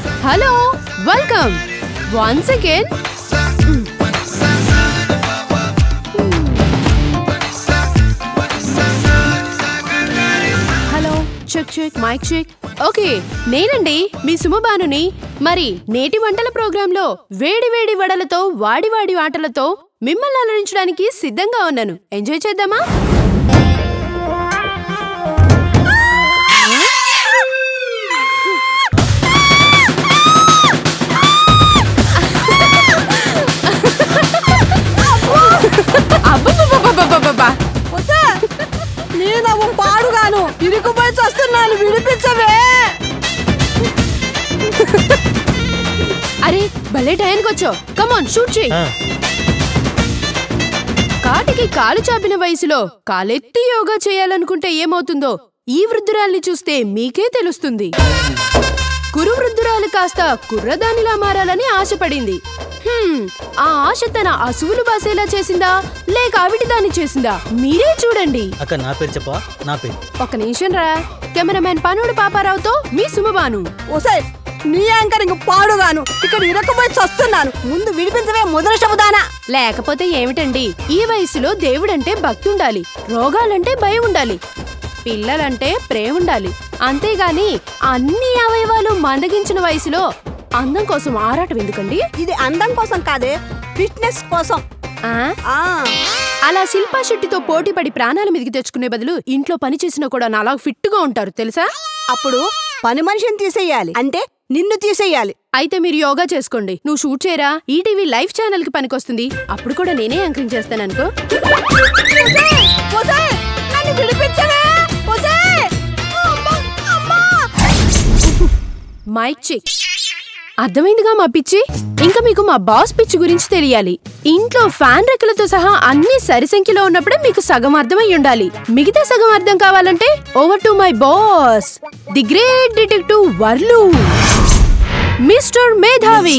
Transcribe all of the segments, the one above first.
Hello welcome once again hello check check mic check okay నేనండి మీ సుమబానుని మరి నేటి వంటల ప్రోగ్రాంలో వేడి వేడి వడలతో వాడి వాడి ఆటలతో మిమ్మల్ని అలరించడానికి సిద్ధంగా ఉన్నాను ఎంజాయ్ చేద్దామా అబ్బబ్బబ్బబ్బబ్బబ్బబ్బా. వస్తే నేను పాడుగాను ఇరుకుపోయి చస్తున్నాను విడిపించవే అరే భలే టైంకి వచ్చావు కమాన్ షూట్ చేయి కాటికి కాలు చాపిన వయసులో కాలెత్తి యోగా చేయాలనుకుంటే ఏమవుతుందో ఈ వృద్ధురాల్ని చూస్తే మీకే తెలుస్తుంది కురు వృద్ధురాలు కాస్త కుర్రదానిలా మారాలని ఆశపడింది హ్మ్, ఆ ఆశ తన అసువులు బాసేలా చేసిందా లేక ఆవిటి దాన్ని చేసిందా మీరే చూడండి అక్క నా పేరు చెప్పా నా పేరు ఒక నిమిషం రా కెమెరామెన్ పనుడు పాపారావుతో మీ సుమబాను వస్తే నీ యాంకరింగ్ పాడుగాను ఇక్కడ ఇరుకుపోయి చస్తున్నాను ముందు విడిపించవే మొదటి శబ్దానా లేకపోతే ఏమిటండి ఈ వయసులో దేవుడంటే భక్తి ఉండాలి రోగాలంటే భయం ఉండాలి పిల్లలంటే ప్రేమ ఉండాలి అంతేగాని అన్ని అవయవాలు మందగించిన వయసులో అందం కోసం ఆరాటం ఎందుకండి ఇది అందం కోసం కాదే ఫిట్నెస్ కోసం ఆ ఆ అలా శిల్పా శెట్టితో పోటీపడి ప్రాణాల మీదకి తెచ్చుకునే బదులు ఇంట్లో పని చేసినా కూడా నాలా ఫిట్ గా ఉంటారు తెలుసా అప్పుడు పని మనిషిని తీసేయాలి అంటే నిన్ను తీసేయాలి అయితే మీరు యోగా చేసుకోండి నువ్వు షూట్ చేయరా ఈటీవీ లైవ్ ఛానల్ కి పనికొస్తుంది అప్పుడు కూడా నేనే యాంకరింగ్ చేస్తాననుకో వస్తే నన్ను విడిపించవే వస్తే అమ్మా అమ్మా మైక్ చెక్ అర్థమైందిగా మా పిచ్చి ఇంకా మీకు మా బాస్ పిచ్చి గురించి తెలియాలి ఇంట్లో ఫ్యాన్ రెక్కలతో సహా అన్ని సరి సంఖ్యలో ఉన్నప్పుడే మీకు సగం అర్థమై ఉండాలి మిగతా సగం అర్థం కావాలంటే over to my boss the great detective వర్లు మిస్టర్ మేధావి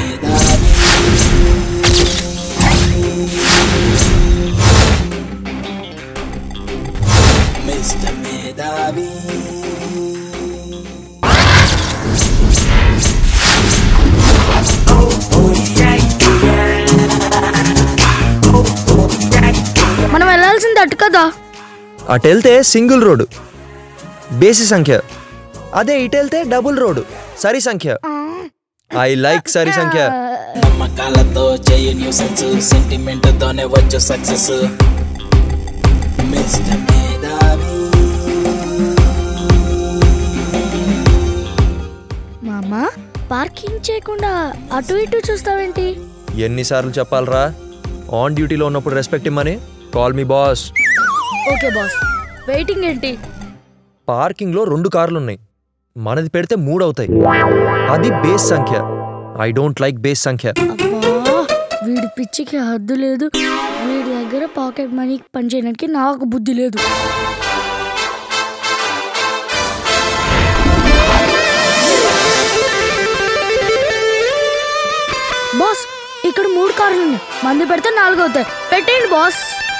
మనం వెళ్ళాల్సింది అటు కదా అటు వెళ్తే సింగిల్ రోడ్ బేసి సంఖ్య అదే ఇటు వెళ్తే డబుల్ రోడ్ సరి సంఖ్య ఐ లైక్ సరి సంఖ్య నమ్మకాలతో చేయ న్యూసెన్స్ సెంటిమెంట్ తోనే వచ్చు సక్సెస్ మిస్టర్ మేధావి మామా పార్కింగ్ చేయకుండా అటు ఇటు చూస్తావేంటి ఎన్నిసార్లు చెప్పాలరా ఆన్ డ్యూటీలో ఉన్నప్పుడు రెస్పెక్ట్ ఇమ్మని call me boss okay boss waiting ఏంటి పార్కింగ్లో రెండు కార్లు ఉన్నాయి మనది పెడితే మూడు అవుతాయి అది బేస్ సంఖ్య ఐ డోంట్ లైక్ బేస్ సంఖ్య అబ్బా వీడి పిచ్చికి హద్దు లేదు వీడి దగ్గర పాకెట్ మనీ పని చేయడానికి నాకు బుద్ధి లేదు బాస్ ఇక్కడ మూడు కార్లు ఉన్నాయి మంది పెడితే నాలుగు అవుతాయి పెట్టేయండి బాస్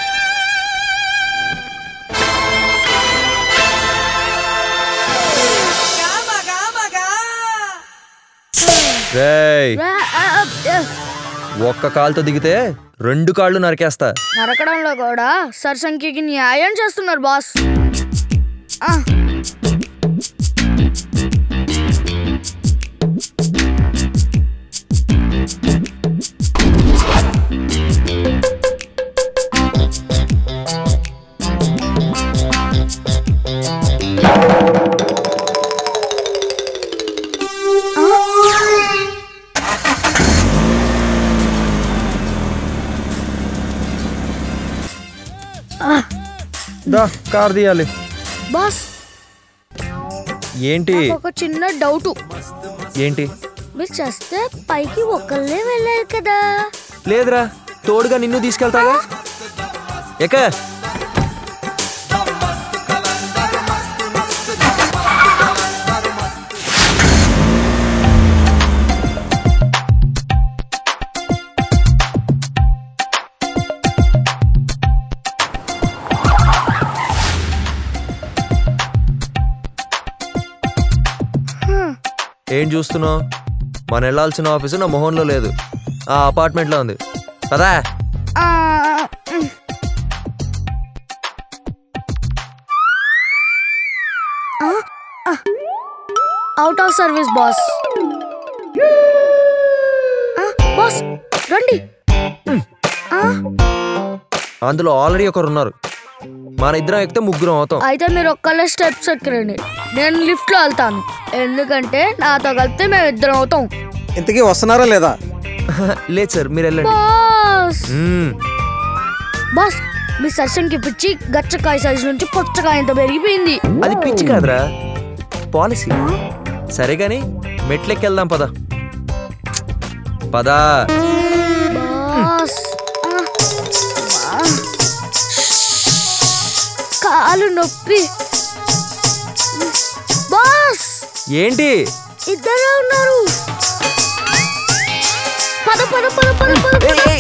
రేయ్ ఆ, ఆ, ఆ, ఒక్క కాలుతో దిగితే రెండు కాళ్ళు నరికేస్తా నరకడంలో కూడా సరసంఖ్యకి న్యాయం చేస్తున్నారు బాస్ ఆ, దా కార్ తీయాలి బాస్ ఏంటి ఒక చిన్న డౌట్ ఏంటి మీరు చేస్తే పైకి ఒక్కళ్ళే వెళ్ళారు కదా లేదురా తోడుగా నిన్ను తీసుకెళ్తాగా ఎక్క ఏంటి ఏం చూస్తున్నావు మనం వెళ్ళాల్సిన ఆఫీసు నా మొహంలో లేదు ఆ అపార్ట్మెంట్లో ఉంది పదా ఆ, ఉమ్. ఆ, ఆ. అవుట్ ఆఫ్ సర్వీస్ బాస్ ఆ, బాస్ రండి ఆ, అందులో ఆల్రెడీ ఒకరు ఉన్నారు మన ఇద్దరం ఎక్కితే ముగ్గురం అవుతాం అయితే మీరు ఒక్కళ్ళే స్టెప్స్ ఎక్కరండి నేను లిఫ్ట్ లో వెళ్తాను ఎందుకంటే నాతో కలిపితే మేము ఇద్దరం అవుతాం ఇంతకీ వస్తున్నారా లేదా లేదు సార్ మీరు వెళ్ళండి బాస్ మ్మ్. బాస్ మీ సెషన్కి పిచ్చి గచ్చకాయ సైజు నుంచి పుచ్చకాయ ఎంత పెరిగిపోయింది అది పిచ్చి కాదురా పాలసీ సరే గాని మెట్లెక్కి వెళ్దాం పద పదా బాస్ ఆ, ఆ. కాలు నొప్పి బాస్ ఏంటి ఇద్దరే ఉన్నారు పద పద పద పద పద ఏయ్, ఏయ్.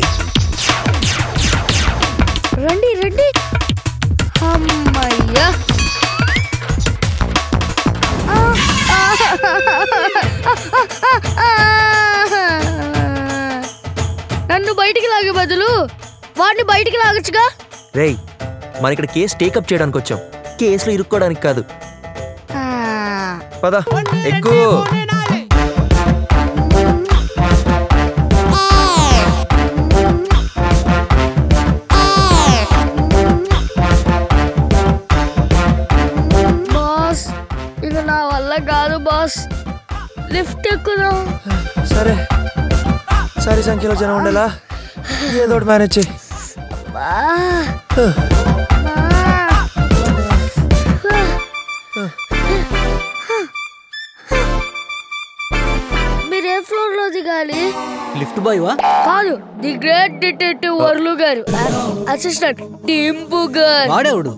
రండి రండి అమ్మయ్యా ఆ, ఆ, ఆ, నన్ను బయటికి లాగే బదులు వాడిని బయటికి లాగొచ్చుగా రేయ్ మన ఇక్కడ కేసు టేకప్ చేయడానికి వచ్చాం కేసులో ఇరుక్కోవడానికి కాదు ఆ, పద ఎక్కువ బాస్ ఇది నా వల్ల కాదు బాస్ లిఫ్ట్ ఎక్కుదాం సరే సరి సంఖ్యలో జనం ఉండేలా ఏదో ఒకటి మేనేజ్ చేయి బా. బా. మీరు ఏ ఫ్లోర్ లో దిగాలి లిఫ్ట్ బాయ్ వా కాదు ది గ్రేట్ డిటెక్టివ్ వర్లు గారు అసిస్టెంట్ టింపు గారు వాడేవుడు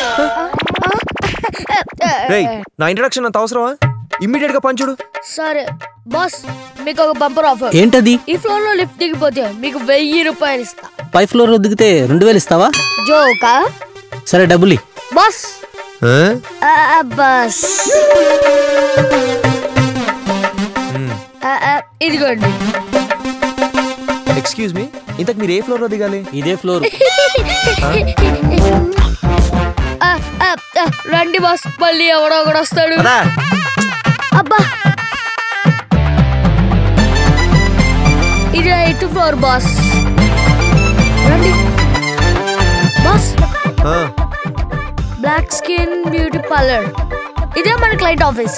రేయ్ నా ఇంట్రడక్షన్ అంత అవసరమా ఇమ్మీడియట్ గా పంచుడు సరే బాస్ మీకు ఒక బంపర్ ఆఫర్ ఏంటది ఈ ఫ్లోర్ లో లిఫ్ట్ దిగిపోతే మీకు వెయ్యి రూపాయలు ఇస్తా పై ఫ్లోర్ లో దిగితే రెండు వేలు ఇస్తావా జోకా సరే డబ్బులి బాస్ ఆ? ఆ, బాస్ మ్మ్. ఆ, ఆ, ఇదిగోండి ఎక్స్క్యూజ్ మీ ఇంతకు మీరు ఏ ఫ్లోర్ లో దిగాలి ఇదే ఫ్లోర్ ఆ, ఆ, ఆ, రండి బాస్ మళ్ళీ ఎవడో ఒకడు వస్తాడు పదా అబ్బా ఇది ఎయిత్ ఫ్లోర్ బాస్ రండి బాస్ ఆ, బ్లాక్ స్కిన్ బ్యూటీ పార్లర్ ఇదే మన క్లయింట్ ఆఫీస్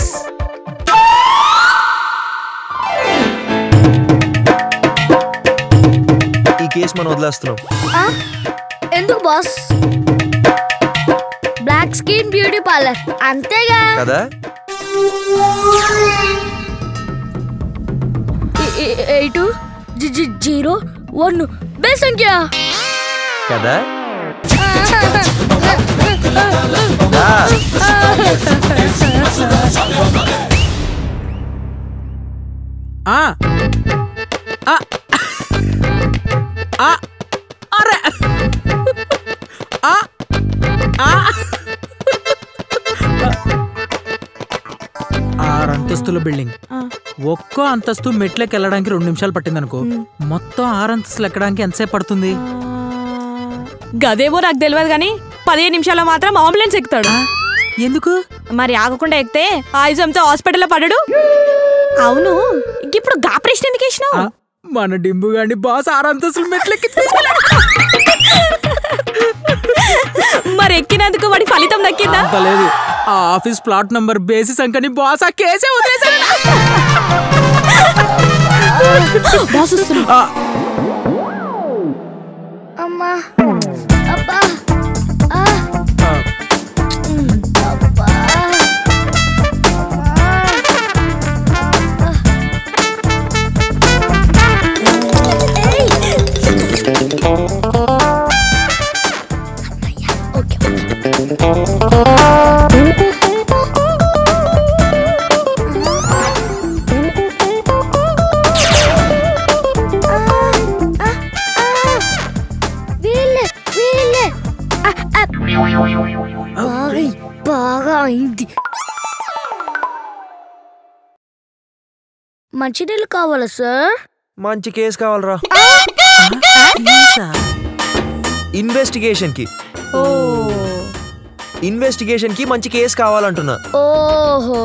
ఈ కేసు మనం వదిలేస్తున్నాం ఆ? ఎందుకు boss black skin beauty parlour అంతేగా కదా ఎయిట్ జీరో వన్ బే సంఖ్య కదా దా. ఆ ఆ ఆ అరే ఆ ఆ ఆరు అంతస్తుల బిల్డింగ్ ఒక్కో అంతస్తు మెట్లకి వెళ్ళడానికి రెండు నిమిషాలు పట్టిందనుకో మొత్తం ఆరు అంతస్తులు ఎక్కడానికి ఎంతసేపు పడుతుంది గదేమో నాకు తెలియదు కానీ పదిహేను నిమిషాల్లో మాత్రం అంబులెన్స్ ఎక్కుతాడు ఎందుకు మరి ఆగకుండా ఎక్కితే ఆయుజంతో హాస్పిటల్లో పడడు అవును ఇప్పుడు గా ప్రశ్న ఎందుకు వేసినావు ఆ, మన డింబు గాని బాస్ ఆరు అంతస్తులు మెట్లెక్కి మరి ఎక్కినందుకు వాడి ఫలితం దక్కిందా అంత లేదు ఆ ఆఫీస్ ప్లాట్ నంబర్ బేసిస్ అంకని బాస్ ఆ కేసే వదిలేశాడు బాస్ వస్తున్నాడు. ఆ, అమ్మా అబ్బా ఆ, ఆ, అబ్బా వీళ్ళే మంచినీళ్ళు కావాలా సార్ మంచి కేసు కావాలరా ఇన్వెస్టిగేషన్ కి ఓ ఇన్వెస్టిగేషన్ కి మంచి కేసు కావాలంటున్నా ఓహో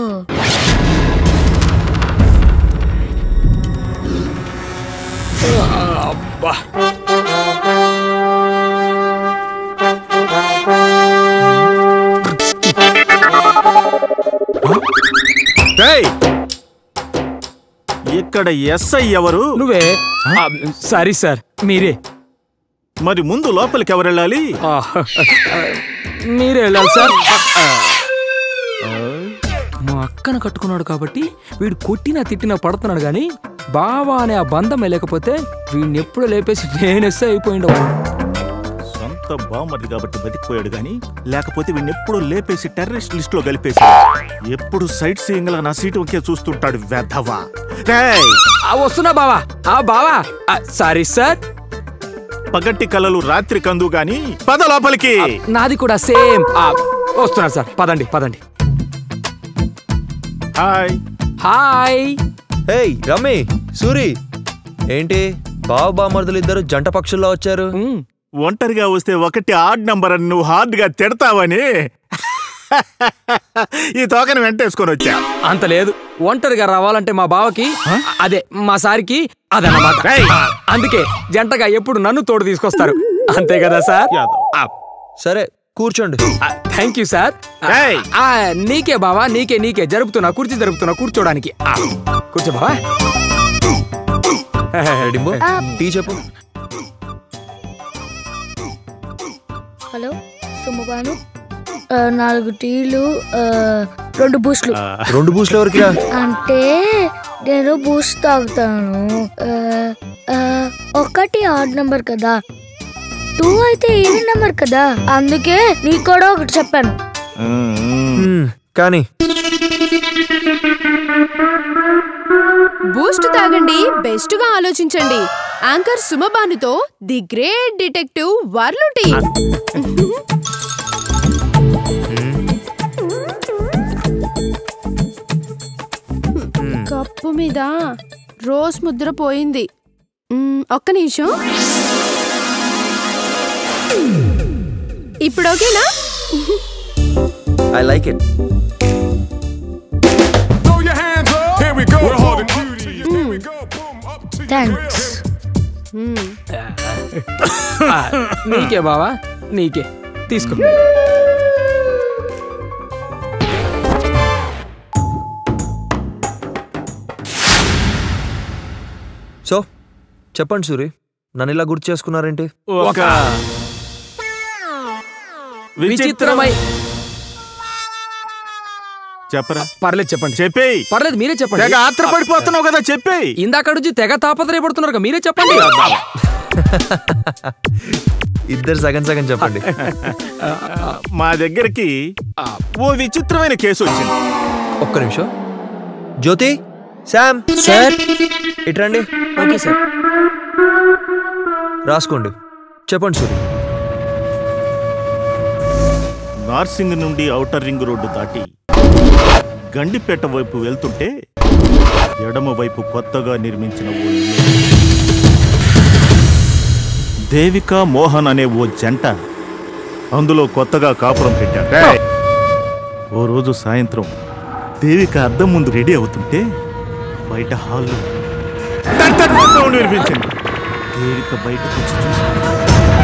ఏయ్! ఇక్కడ ఎస్ఐ ఎవరు నువ్వే సారీ సార్ మీరే మరి ముందు లోపలికి ఎవరు వెళ్ళాలి ఆ, మీరే వెళ్ళాలి సార్ మా అక్కను కట్టుకున్నాడు కాబట్టి వీడు కొట్టినా తిట్టినా పడుతున్నాడు కానీ బావా అనే ఆ బంధం లేకపోతే వీడిని ఎప్పుడు లేపేసి నేనెస్సే అయిపోయిండు సొంత బామ్మది కాబట్టి బతికిపోయాడు గాని లేకపోతే వీడిని ఎప్పుడు లేపేసి టెర్రరిస్ట్ లిస్ట్ లో కలిపేసి ఎప్పుడు సైట్ సీయింగ్ లా నా సీటు ఒకే చూస్తుంటాడు వెధవా రేయ్! ఆ వస్తున్నా బావా ఆ బావా సారీ సార్ పగట్టి కలలు రాత్రి కందు గాని పద లోపలికి నాది కూడా సేమ్ వస్తున్నా సార్ పదండి పదండి హాయ్ హాయ్ హేయ్ రమ్మి సూరి ఏంటి బావ బామర్దులు ఇద్దరు జంట పక్షుల్లో వచ్చారు మ్, ఒంటరిగా వస్తే ఒకటి ఆడ్ నంబర్ అని నువ్వు హార్డ్ గా తిడతావని ఈ తోకని వెంటేసుకొని వచ్చా అంత లేదు ఒంటరిగా రావాలంటే మా బావకి అదే మా సారికి అదన్నమాట రేయ్! అందుకే జంటగా ఎప్పుడు నన్ను తోడు తీసుకొస్తారు అంతే కదా సార్ యాదవ్. సరే కూర్చోండి థ్యాంక్ యూ సార్ ఏయ్! ఆ, నీకే బావా నీకే నీకే జరుపుతున్నా కుర్చీ జరుపుతున్నా కూర్చోడానికి ఆ, కూర్చో బావా రెడింబో టీ చెప్పు హలో సుమ్మబాను ఆ, నాలుగు టీలు ఆ, రెండు బూస్ట్లు రెండు బూస్లు ఎవరికి రా అంటే నేను బూస్ట్ తాగుతాను ఆ, ఆ, ఒకటి ఆడ్ నెంబర్ కదా టూ అయితే ఈవెన్ నెంబర్ కదా అందుకే నీకు కూడా ఒకటి చెప్పాను మ్మ్, కానీ బూస్ట్ తాగండి బెస్ట్ గా ఆలోచించండి యాంకర్ సుమబానుతో ది గ్రేట్ డిటెక్టివ్ వర్లుటి కప్పు మీద రోజ్ ముద్ర పోయింది మ్మ్, ఒక్క నిమిషం ఇప్పుడు ఓకేనా ఐ లైక్ ఇట్ థ్యాంక్స్ ఆ, నీకే బావా నీకే తీసుకో సో చెప్పండి సూరి నన్ను ఇలా గుర్తు చేసుకున్నారేంటి ఒక విచిత్రమై విచిత్రమై చెప్పరా పర్లేదు చెప్పండి చెప్పేయ్ పర్లేదు మీరే చెప్పండి తెగ ఆత్రపడిపోతున్నావు కదా చెప్పేయ్ ఇందాక నుంచి తెగ తాపత్రయపడుతున్నారు కదా, మీరే చెప్పండి ఇద్దరు సగం సగం చెప్పండి మా దగ్గరికి ఓ విచిత్రమైన కేసు వచ్చింది ఒక్క నిమిషం జ్యోతి శామ్ సార్ ఇట్రండి ఓకే సార్ రాసుకోండి చెప్పండి సూరి నార్సింగ్ నుండి ఔటర్ రింగ్ రోడ్డు దాటి గండిపేట వైపు వెళ్తుంటే ఎడమ వైపు కొత్తగా నిర్మించిన ఓ ఇల్లు దేవిక మోహన్ అనే ఓ జంట అందులో కొత్తగా కాపురం పెట్టారు ఏయ్! ఓ రోజు సాయంత్రం దేవిక అద్దం ముందు రెడీ అవుతుంటే బయట హాల్లో టక్ టక్ సౌండ్ వినిపించింది దేవిక బయటకు వచ్చి చూసి